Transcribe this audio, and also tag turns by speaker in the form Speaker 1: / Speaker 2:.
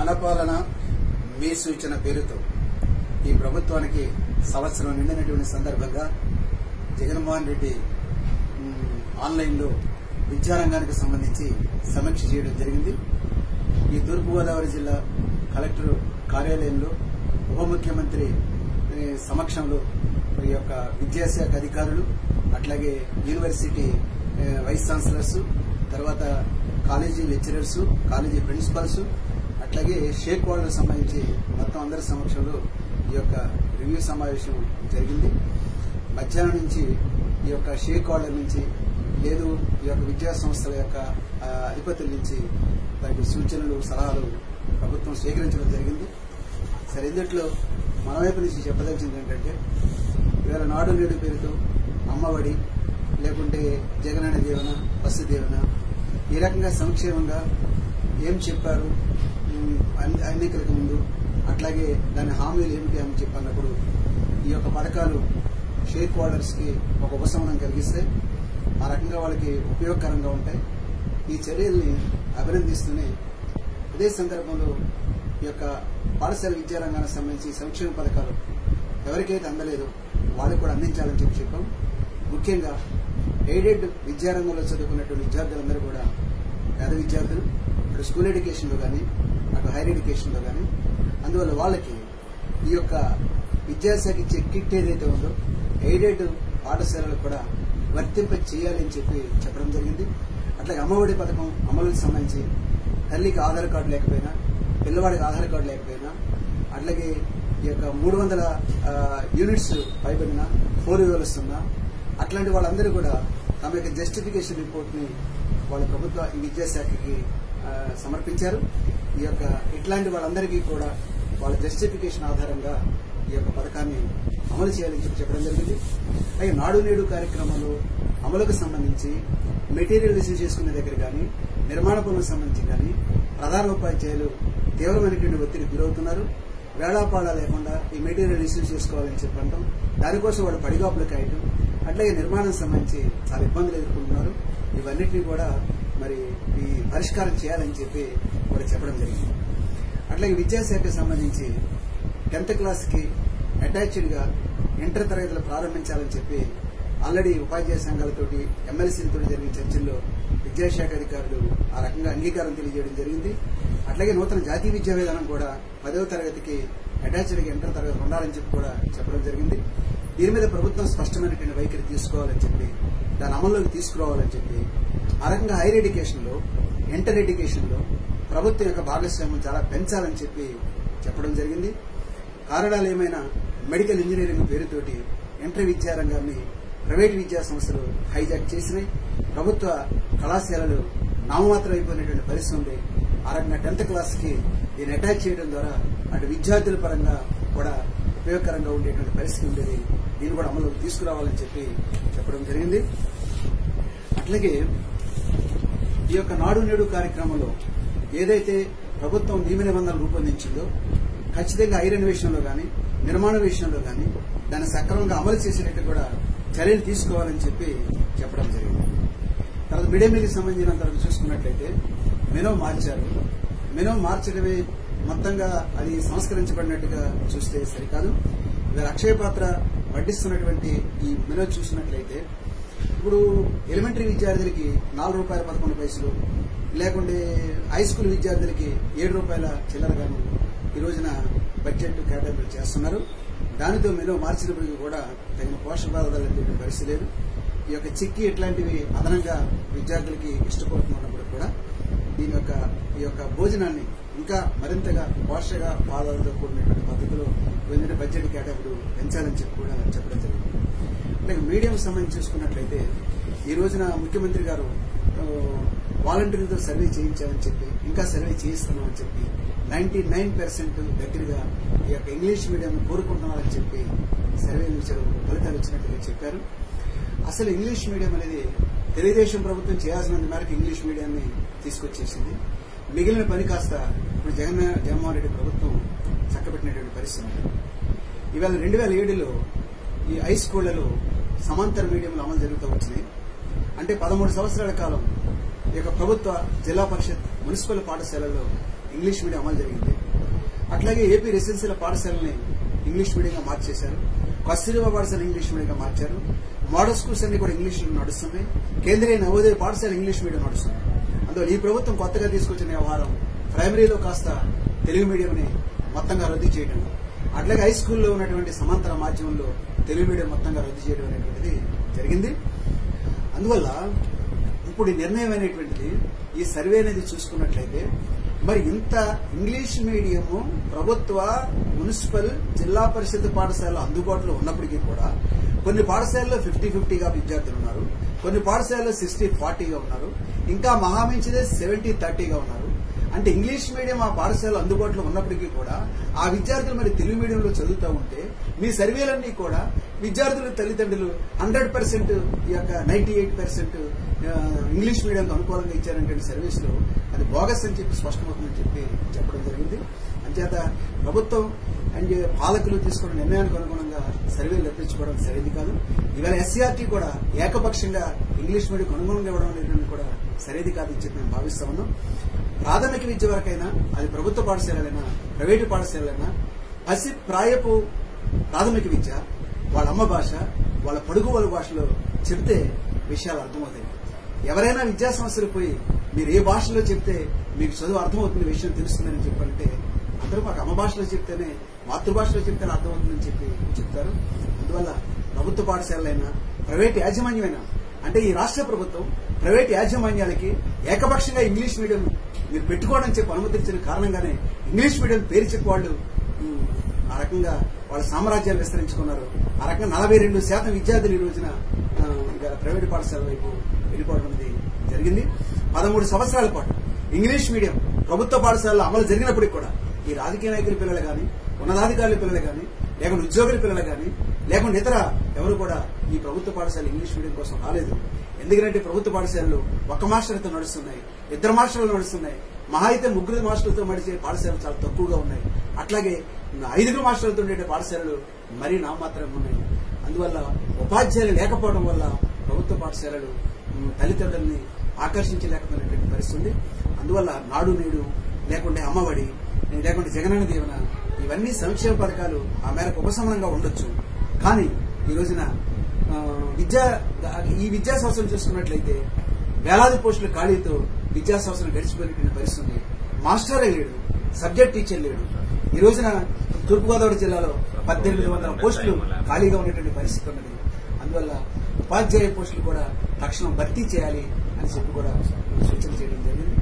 Speaker 1: మన పాలన మీ సూచన పేరుతో ఈ ప్రభుత్వానికి సంవత్సరం నిండినటువంటి సందర్భంగా జగన్మోహన్ రెడ్డి మ్, ఆన్లైన్లో విద్యారంగానికి సంబంధించి సమీక్ష చేయడం జరిగింది ఈ తూర్పుగోదావరి జిల్లా కలెక్టర్ కార్యాలయంలో ఉప ముఖ్యమంత్రి ఏ, సమక్షంలో ఈ యొక్క విద్యాశాఖ అధికారులు అట్లాగే యూనివర్సిటీ ఏ, వైస్ ఛాన్సలర్స్ తర్వాత కాలేజీ లెక్చరర్స్ కాలేజీ ప్రిన్సిపల్స్ అట్లాగే షేక్ వాళ్ళకు సంబంధించి మొత్తం అందరి సమక్షంలో ఈ యొక్క రివ్యూ సమావేశం జరిగింది మధ్యాహ్నం నుంచి ఈ యొక్క షేక్ వాళ్ళ నుంచి లేదు ఈ యొక్క విద్యా సంస్థల యొక్క ఆ, అధిపతుల నుంచి దానికి సూచనలు సలహాలు ప్రభుత్వం స్వీకరించడం జరిగింది సరే ఇందుట్లో మన వైపు నుంచి చెప్పదలిచింది ఏంటంటే ఇవాళ నాడు నేడు పేరుతో అమ్మఒడి లేకుంటే జగనన్న దీవెన బస్సు దీవెన ఈ రకంగా సంక్షేమంగా ఏం చెప్పారు ఉమ్, అన్ని- ఎన్నికలకు ముందు అట్లాగే దాని హామీలు ఏమిటి అని చెప్పన్నప్పుడు ఈ యొక్క పథకాలు షేక్ హోల్డర్స్ కి ఒక ఉపశమనం కలిగిస్తే ఆ రకంగా వాళ్ళకి ఉపయోగకరంగా ఉంటాయి ఈ చర్యల్ని అభినందిస్తూనే ఇదే సందర్భంలో ఈ యొక్క పాఠశాల విద్యారంగానికి సంబంధించి సంక్షేమ పథకాలు ఎవరికైతే అందలేదో వాళ్ళకి కూడా అందించాలని చెప్పి చెప్పాం ముఖ్యంగా ఎయిడెడ్ విద్యారంగంలో చదువుకున్నటువంటి విద్యార్థులందరూ కూడా పేద విద్యార్థులు అటు స్కూల్ ఎడ్యుకేషన్లో కానీ అటు హైయర్ ఎడ్యుకేషన్లో కానీ అందువల్ల వాళ్ళకి ఈ యొక్క విద్యాశాఖ ఇచ్చే కిట్ ఏదైతే ఉందో ఎయిడెడ్ పాఠశాలలకు కూడా వర్తింప చేయాలి అని చెప్పి చెప్పడం జరిగింది అట్లాగే అమ్మఒడి పథకం అమలుకి సంబంధించి తల్లికి ఆధార్ కార్డు లేకపోయినా పిల్లవాడికి ఆధార్ కార్డు లేకపోయినా అట్లాగే ఈ యొక్క మూడు వందల ఆ, యూనిట్స్ పైబడిన ఫోర్ వీలర్స్ ఉన్నా అట్లాంటి వాళ్ళందరూ కూడా తమ యొక్క జస్టిఫికేషన్ రిపోర్ట్ ని వాళ్ళ ప్రభుత్వ ఈ విద్యాశాఖకి ఆ, సమర్పించారు ఈ యొక్క ఇట్లాంటి వాళ్ళందరికీ కూడా వాళ్ళ జస్టిఫికేషన్ ఆధారంగా ఈ యొక్క పథకాన్ని అమలు చేయాలని చెప్పి చెప్పడం జరిగింది అయితే నాడు నేడు కార్యక్రమంలో అమలుకు సంబంధించి మెటీరియల్ రిసీవ్ చేసుకునే దగ్గర కానీ నిర్మాణ పనులకు సంబంధించి కానీ ప్రధాన ఉపాధ్యాయులు తీవ్రమైనటువంటి ఒత్తిడి గురవుతున్నారు వేళాపాళ లేకుండా ఈ మెటీరియల్ రిసీవ్ చేసుకోవాలని చెప్పడం దానికోసం వాళ్ళు పడిగాపులు కాయటం అట్లాగే నిర్మాణం సంబంధించి చాలా ఇబ్బందులు ఎదుర్కొంటున్నారు ఇవన్నిటినీ కూడా మరి ఈ పరిష్కారం చేయాలని చెప్పి వాళ్ళు చెప్పడం జరిగింది అట్లాగే విద్యాశాఖకు సంబంధించి టెన్త్ క్లాస్ కి అటాచ్డ్ గా ఇంటర్ తరగతులు ప్రారంభించాలని చెప్పి ఆల్రెడీ ఉపాధ్యాయ సంఘాలతోటి ఎమ్మెల్సీలతో జరిగిన చర్చల్లో విద్యాశాఖ అధికారులు ఆ రకంగా అంగీకారం తెలియజేయడం జరిగింది అట్లాగే నూతన జాతీయ విద్యా విధానం కూడా పదవ తరగతికి అటాచ్డ్ గా ఇంటర్ తరగతి ఉండాలని చెప్పి కూడా చెప్పడం జరిగింది దీని మీద ప్రభుత్వం స్పష్టమైనటువంటి వైఖరి తీసుకోవాలని చెప్పి దాని అమల్లోకి తీసుకురావాలని చెప్పి ఆ రకంగా హైయర్ ఎడ్యుకేషన్ లో ఇంటర్ ఎడ్యుకేషన్ లో ప్రభుత్వం యొక్క భాగస్వామ్యం చాలా పెంచాలని చెప్పి చెప్పడం జరిగింది కారణాలు ఏమైనా మెడికల్ ఇంజనీరింగ్ పేరుతోటి ఇంటర్ విద్యారంగాన్ని ప్రైవేట్ విద్యా సంస్థలు హైజాక్ చేసినాయి ప్రభుత్వ కళాశాలలు నామమాత్రం అయిపోయినటువంటి పరిస్థితి ఉంది ఆ రకంగా టెన్త్ క్లాస్ కి దీన్ని అటాచ్ చేయడం ద్వారా అటు విద్యార్థుల పరంగా కూడా ఉపయోగకరంగా ఉండేటువంటి పరిస్థితి ఉండేది దీన్ని కూడా అమలులోకి తీసుకురావాలని చెప్పి చెప్పడం జరిగింది అట్లాగే ఈ యొక్క నాడు నేడు కార్యక్రమంలో ఏదైతే ప్రభుత్వం నియమ నిబంధనలు రూపొందించిందో ఖచ్చితంగా ఐరన్ విషయంలో కానీ నిర్మాణ విషయంలో కానీ దాన్ని సక్రమంగా అమలు చేసేటట్టు కూడా చర్యలు తీసుకోవాలని చెప్పి చెప్పడం జరిగింది తర్వాత మిడ్ డే మీల్కి సంబంధించినంత వరకు చూసుకున్నట్లయితే మెనో మార్చారు మెనో మార్చడమే మొత్తంగా అది సంస్కరించబడినట్టుగా చూస్తే సరికాదు ఇవాళ అక్షయ పాత్ర వడ్డిస్తున్నటువంటి ఈ మెనో చూసినట్లయితే ఇప్పుడు ఎలిమెంటరీ విద్యార్థులకి నాలుగు రూపాయల పదకొండు పైసలు లేకుంటే హై స్కూల్ విద్యార్థులకి ఏడు రూపాయల చిల్లరగాను ఈ రోజున బడ్జెట్ కేటాయింపులు చేస్తున్నారు దానితో మెనూ మార్చినప్పటికీ కూడా తగిన పోషకాలు లభించే పరిస్థితి లేదు ఈ యొక్క చిక్కి ఇట్లాంటివి అదనంగా విద్యార్థులకి ఇష్టపడుతున్నప్పుడు కూడా దీని యొక్క ఈ యొక్క భోజనాన్ని ఇంకా మరింతగా పోషక పాదాలతో కూడినటువంటి పద్ధతిలో ఎందుకంటే బడ్జెట్ కేటాయింపులు పెంచాలని చెప్పి కూడా చెప్పడం జరిగింది అలాగే మీడియం సంబంధించి చూసుకున్నట్లయితే ఈ రోజున ముఖ్యమంత్రి గారు వాలంటీర్లతో సర్వే చేయించాలని చెప్పి ఇంకా సర్వే చేయిస్తున్నామని చెప్పి నైన్టీ నైన్ పర్సెంట్ దగ్గరగా ఈ యొక్క ఇంగ్లీష్ మీడియం కోరుకుంటున్నారని చెప్పి సర్వే ఇచ్చారు ఫలితాలు వచ్చినట్టుగా చెప్పారు అసలు ఇంగ్లీష్ మీడియం అనేది తెలుగుదేశం ప్రభుత్వం చేయాల్సినంత మేరకు ఇంగ్లీష్ మీడియాన్ని తీసుకొచ్చేసింది మిగిలిన పని కాస్త ఇప్పుడు జగన్ జగన్మోహన్ రెడ్డి ప్రభుత్వం చక్కబెట్టినటువంటి పరిస్థితి ఉంది. ఇవాళ రెండు వేల ఏడులో ఈ హై స్కూళ్లలో సమాంతర మీడియంలు అమలు జరుగుతూ వచ్చినాయి అంటే పదమూడు సంవత్సరాల కాలం ఈ యొక్క ప్రభుత్వ జిల్లా పరిషత్ మున్సిపల్ పాఠశాలల్లో ఇంగ్లీష్ మీడియం అమలు జరిగింది అట్లాగే ఏపీ రెసిడెన్షియల్ పాఠశాలని ఇంగ్లీష్ మీడియంగా మార్చేశారు కస్తూరిబా పాఠశాల ఇంగ్లీష్ మీడియంగా మార్చారు మోడల్ స్కూల్స్ అన్ని కూడా ఇంగ్లీష్ లో నడుస్తున్నాయి కేంద్రీయ నవోదయ పాఠశాల ఇంగ్లీష్ మీడియం నడుస్తుంది అందువల్ల ఈ ప్రభుత్వం కొత్తగా తీసుకొచ్చిన వ్యవహారం ప్రైమరీలో కాస్త తెలుగు మీడియంని మొత్తంగా రద్దు చేయడం అట్లాగే హై స్కూల్లో ఉన్నటువంటి సమాంతర మాధ్యమంలో తెలుగు మీడియం మొత్తంగా రద్దు చేయడం అనేటువంటిది జరిగింది అందువల్ల ఇప్పుడు ఈ నిర్ణయం అనేటువంటిది ఈ సర్వే అనేది చూసుకున్నట్లయితే మరి ఇంత ఇంగ్లీష్ మీడియము ప్రభుత్వ మున్సిపల్ జిల్లా పరిషత్ పాఠశాల అందుబాటులో ఉన్నప్పటికీ కూడా కొన్ని పాఠశాలలో ఫిఫ్టీ ఫిఫ్టీగా విద్యార్థులు ఉన్నారు కొన్ని పాఠశాలలో సిక్స్టీ ఫార్టీగా ఉన్నారు ఇంకా మహామించిదే సెవెంటీ థర్టీగా ఉన్నారు అంటే ఇంగ్లీష్ మీడియం ఆ పాఠశాల అందుబాటులో ఉన్నప్పటికీ కూడా ఆ విద్యార్థులు మరి తెలుగు మీడియంలో చదువుతూ ఉంటే మీ సర్వేలన్నీ కూడా విద్యార్థుల తల్లిదండ్రులు హండ్రెడ్ పర్సెంట్ ఈ యొక్క నైన్టీ ఎయిట్ పర్సెంట్ ఇంగ్లీష్ మీడియంకు అనుకూలంగా ఇచ్చారంటే సర్వీస్ లో అది బోగస్ అని చెప్పి స్పష్టమవుతుందని చెప్పి చెప్పడం జరిగింది అంచేత ప్రభుత్వం అండ్ పాలకులు తీసుకున్న నిర్ణయానికి అనుగుణంగా సర్వేలు రప్పించుకోవడం సరైనది కాదు ఇవాళ ఎస్సీఆర్టీ కూడా ఏకపక్షంగా ఇంగ్లీష్ మీడియం అనుగుణంగా ఇవ్వడం అనేది కూడా సరైనది కాదని చెప్పి మేము భావిస్తా ఉన్నాం ప్రాథమిక విద్య వరకైనా అది ప్రభుత్వ పాఠశాలైనా ప్రైవేటు పాఠశాలైనా పసి ప్రాయపు ప్రాథమిక విద్య వాళ్ళ అమ్మ భాష వాళ్ళ పడుగు వాళ్ళ భాషలో చెబితే విషయాలు అర్థమవుతాయి ఎవరైనా విద్యా సంస్థలు పోయి మీరు ఏ భాషలో చెప్తే మీకు చదువు అర్థమవుతుంది విషయం తెలుస్తుందని చెప్పాలంటే అందరూ మాకు అమ్మ భాషలో చెప్తేనే మాతృభాషలో చెప్తేనే అర్థమవుతుందని చెప్పి చెప్తారు అందువల్ల ప్రభుత్వ పాఠశాలైనా ప్రైవేట్ యాజమాన్యమైనా అంటే ఈ రాష్ట్ర ప్రభుత్వం ప్రైవేట్ యాజమాన్యాలకి ఏకపక్షంగా ఇంగ్లీష్ మీడియం మీరు పెట్టుకోవడం చెప్పి అనుమతించిన కారణంగానే ఇంగ్లీష్ మీడియం పేరు చెప్పి వాళ్ళు ఉమ్, ఆ రకంగా వాళ్ళ సామ్రాజ్యాలు విస్తరించుకున్నారు ఆ రకంగా నలభై రెండు శాతం విద్యార్థులు ఈ రోజున ఆ, ఇవాళ ప్రైవేట్ పాఠశాల వైపు వెళ్ళిపోవడం అనేది జరిగింది పదమూడు సంవత్సరాల పాటు ఇంగ్లీష్ మీడియం ప్రభుత్వ పాఠశాలలో అమలు జరిగినప్పటికీ కూడా ఈ రాజకీయ నాయకుల పిల్లలు కానీ ఉన్నతాధికారుల పిల్లలు కానీ లేకుంటే ఉద్యోగుల పిల్లలు కానీ లేకుంటే ఇతర ఎవరు కూడా ఈ ప్రభుత్వ పాఠశాల ఇంగ్లీష్ మీడియం కోసం రాలేదు ఎందుకంటే ప్రభుత్వ పాఠశాలలు ఒక్క మాస్టర్తో నడుస్తున్నాయి ఇద్దరు మాస్టర్లు నడుస్తున్నాయి మహా అయితే ముగ్గురు మాస్టర్లతో నడిచే పాఠశాలలు చాలా తక్కువగా ఉన్నాయి అట్లాగే ఐదుగురు మాస్టర్లతో ఉండే పాఠశాలలు మరీ నామాత్రంగా ఉన్నాయి అందువల్ల ఉపాధ్యాయులు లేకపోవడం వల్ల ప్రభుత్వ పాఠశాలలు ఉమ్, తల్లిదండ్రుల్ని ఆకర్షించలేకపోయినటువంటి పరిస్థితి ఉంది అందువల్ల నాడు నేడు లేకుంటే అమ్మఒడి లేకుంటే జగనన్న దీవెన ఇవన్నీ సంక్షేమ పథకాలు ఆ మేరకు ఉపశమనంగా ఉండొచ్చు కానీ ఈ రోజున ఆ, విద్యా ఈ విద్యా సంవత్సరం చూసుకున్నట్లయితే వేలాది పోస్టుల ఖాళీతో విద్యా సంవత్సరం గడిచిపోయినటువంటి పరిస్థితి ఉంది మాస్టరే లేడు సబ్జెక్ట్ టీచర్ లేడు ఈ రోజున తూర్పుగోదావరి జిల్లాలో పద్దెనిమిది వందల పోస్టులు ఖాళీగా ఉన్నటువంటి పరిస్థితి ఉన్నది అందువల్ల ఉపాధ్యాయ పోస్టులు కూడా తక్షణం భర్తీ చేయాలి అని చెప్పి కూడా సూచన చేయడం జరిగింది